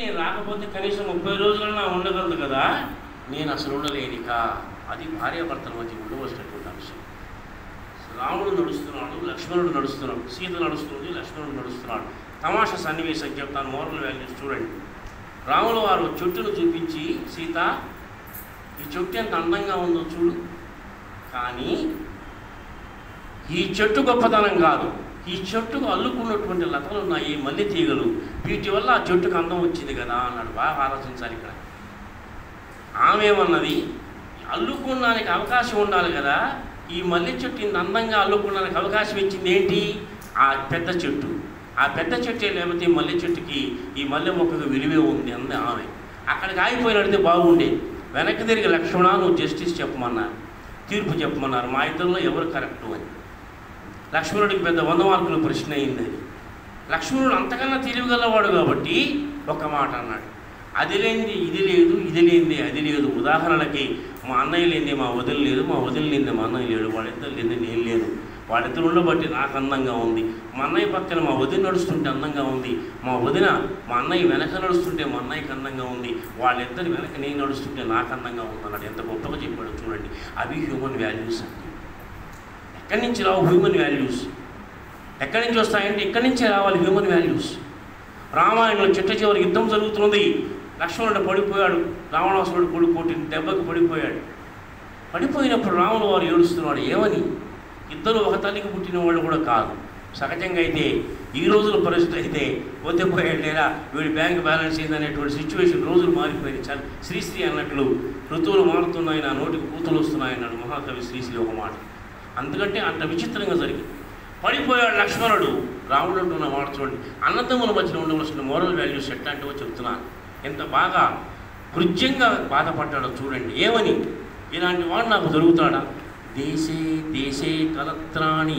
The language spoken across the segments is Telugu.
నేను రాకపోతే కనీసం ముప్పై రోజులన్నా ఉండగలదు కదా నేను అసలు ఉండలేనిక అది భార్యాభర్తల మధ్య ఉండవలసినటువంటి అంశం రాముడు నడుస్తున్నాడు లక్ష్మణుడు నడుస్తున్నాడు సీత నడుస్తుంది లక్ష్మణుడు నడుస్తున్నాడు తమాషా సన్నివేశం చెప్తాను మోరల్ వాల్యూస్ చూడండి రాముల వారు చెట్టును చూపించి సీత ఈ చెట్టు ఎంత అందంగా ఉందో చూడు కానీ ఈ చెట్టు గొప్పతనం కాదు ఈ చెట్టుకు అల్లుకున్నటువంటి లతలు ఉన్నాయి మల్లె తీగలు వీటి వల్ల ఆ చెట్టుకు అందం వచ్చింది కదా అన్నాడు బాగా ఆలోచించాలి ఇక్కడ ఆమె ఏమన్నది అల్లుకోవడానికి అవకాశం ఉండాలి కదా ఈ మల్లె చెట్టు ఇంత అందంగా అల్లుకోవడానికి అవకాశం ఇచ్చింది ఏంటి ఆ పెద్ద చెట్టు ఆ పెద్ద చెట్టే లేకపోతే ఈ మల్లె చెట్టుకి ఈ మల్లె మొక్కకు విలువే ఉంది అంది ఆమె అక్కడికి ఆగిపోయినడితే బాగుండేది వెనక్కి తిరిగి లక్ష్మణ నువ్వు జస్టిస్ చెప్పమన్నారు తీర్పు చెప్పమన్నారు మా ఇద్దరిలో ఎవరు కరెక్టు అని లక్ష్మణుడికి పెద్ద వంద మార్కుల ప్రశ్న అయింది అది లక్ష్మణుడు అంతకన్నా తెలివిగలవాడు కాబట్టి ఒక మాట అన్నాడు అది లేనిది ఇది లేదు ఇది లేనిది అది లేదు ఉదాహరణకి మా అన్నయ్య లేనిది మా వదిలి లేదు మా వదిలి లేనిది మా అన్నయ్య లేడు వాళ్ళిద్దరు లేనిది నేను లేను వాళ్ళిద్దరు ఉండబట్టి నాకు అందంగా ఉంది మా అన్నయ్య పక్కన మా వదిన నడుస్తుంటే అందంగా ఉంది మా వదిన మా అన్నయ్య వెనక నడుస్తుంటే మా అన్నయ్యకి అందంగా ఉంది వాళ్ళిద్దరు వెనక నేను నడుస్తుంటే నాకు అందంగా ఉంది అన్నాడు ఎంత గొప్పగా చెప్పాడు చూడండి అవి హ్యూమన్ వాల్యూస్ అండి ఎక్కడి నుంచి రావు హ్యూమన్ వాల్యూస్ ఎక్కడి నుంచి వస్తాయంటే ఇక్కడి నుంచే రావాలి హ్యూమన్ వాల్యూస్ రామాయణంలో చిట్ట చివరి యుద్ధం జరుగుతున్నది లక్ష్మణుడు పడిపోయాడు రావణాసురుడు కొడుకోటి దెబ్బకు పడిపోయాడు పడిపోయినప్పుడు రాముడు వారు ఏడుస్తున్నాడు ఏమని ఇద్దరు ఒక తల్లికి పుట్టిన వాళ్ళు కూడా కాదు సహజంగా అయితే ఈ రోజుల పరిస్థితి అయితే పోతే పోయాడు లేదా వీడి బ్యాంక్ బ్యాలెన్స్ ఏందనేటువంటి సిచ్యువేషన్ రోజులు మారిపోయింది చాలా శ్రీశ్రీ అన్నట్లు ఋతువులు మారుతున్నాయి నా నోటికి కూతులు వస్తున్నాయి అన్నాడు మహాకవి శ్రీశ్రీ ఒక మాట అందుకంటే అంత విచిత్రంగా జరిగింది పడిపోయాడు లక్ష్మణుడు రాముడు అంటున్న మాట చూడండి అన్నదమ్ముల మధ్యలో ఉండవలసిన మోరల్ వాల్యూస్ ఎట్లాంటివో చెప్తున్నాను ఎంత బాగా హృద్యంగా బాధపడ్డాడో చూడండి ఏమని ఇలాంటి వాడు నాకు దొరుకుతాడా దేశే దేశే కలత్రాణి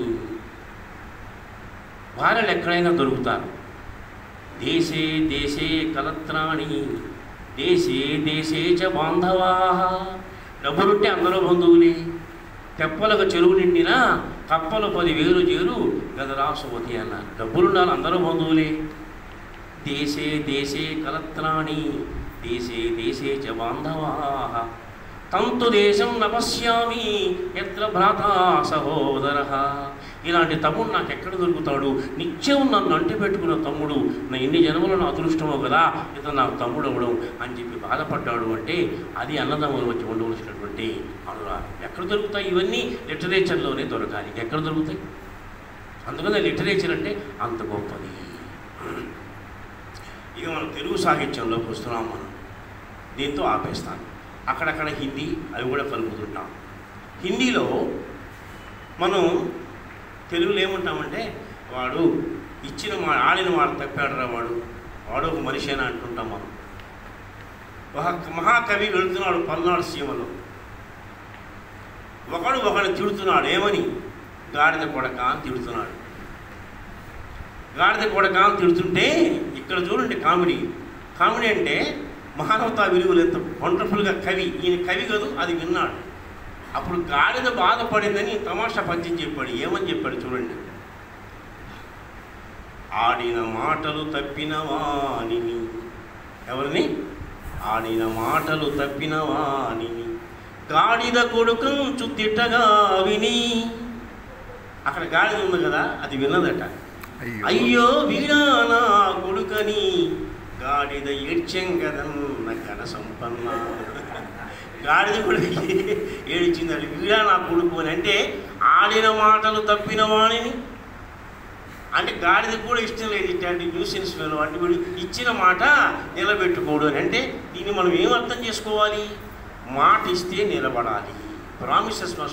భార్యలు ఎక్కడైనా దొరుకుతారు దేశే దేశే కలత్రాణి దేశే దేశే చ బాంధవా డబ్బులుంటే అందరూ బంధువులే తెప్పలకు చెరువు నిండినా కప్పలు పదివేలు చేరు గదరాసువతి అన్నారు డబ్బులుండాలి అందరూ బంధువులే దేశే దేశే కలత్రాణి దేశే దేశే చ బాంధవా తంతు దేశం నపశ్యామి ఎత్ర భ్రాత సహోదర ఇలాంటి తమ్ముడు నాకు ఎక్కడ దొరుకుతాడు నిత్యం నన్ను అంటి పెట్టుకున్న తమ్ముడు నా ఎన్ని జన్మలో నా అదృష్టమో కదా ఇతను నాకు తమ్ముడు అవ్వడం అని చెప్పి బాధపడ్డాడు అంటే అది అన్నదమ్ముల మధ్య ఉండవలసినటువంటి అనురాగం ఎక్కడ దొరుకుతాయి ఇవన్నీ లిటరేచర్లోనే దొరకాలి ఎక్కడ దొరుకుతాయి అందుకనే లిటరేచర్ అంటే అంత గొప్పది ఇక మనం తెలుగు సాహిత్యంలోకి వస్తున్నాం మనం దీంతో ఆపేస్తాను అక్కడక్కడ హిందీ అవి కూడా కలుపుతుంటాం హిందీలో మనం తెలుగులో ఏమంటామంటే వాడు ఇచ్చిన మా ఆడిన వాడు తప్పాడురా వాడు వాడు ఒక మనిషేనా అంటుంటాం మనం ఒక మహాకవి వెళుతున్నాడు పల్నాడు సీమలో ఒకడు ఒకడు తిడుతున్నాడు ఏమని గాడిద కొడక అని తిడుతున్నాడు గాడిద కొడక అని తిడుతుంటే ఇక్కడ చూడండి కామెడీ కామెడీ అంటే మానవతా విలువలు ఎంత వండర్ఫుల్గా కవి ఈయన కవి కాదు అది విన్నాడు అప్పుడు గాడిద బాధపడిందని తమాషా పద్యం చెప్పాడు ఏమని చెప్పాడు చూడండి ఆడిన మాటలు తప్పిన వాణిని ఎవరిని ఆడిన మాటలు తప్పిన వాణిని గాడిద కొడుకంచు తిట్టగా విని అక్కడ గాడిద ఉంది కదా అది విన్నదట అయ్యో వీడా నా కొడుకని గాడిద ఏడ్చెంగదన్న ఘన సంపన్న గాడిద కూడా ఏడిచింది అది వీడా నా కొడుకు అని అంటే ఆడిన మాటలు తప్పిన వాణిని అంటే గాడిద కూడా ఇష్టం లేదు ఇట్లాంటి న్యూసెన్స్ ఫెలో అంటే వీడు ఇచ్చిన మాట నిలబెట్టుకోడు అని అంటే దీన్ని మనం ఏం అర్థం చేసుకోవాలి మాట ఇస్తే నిలబడాలి ప్రామిసెస్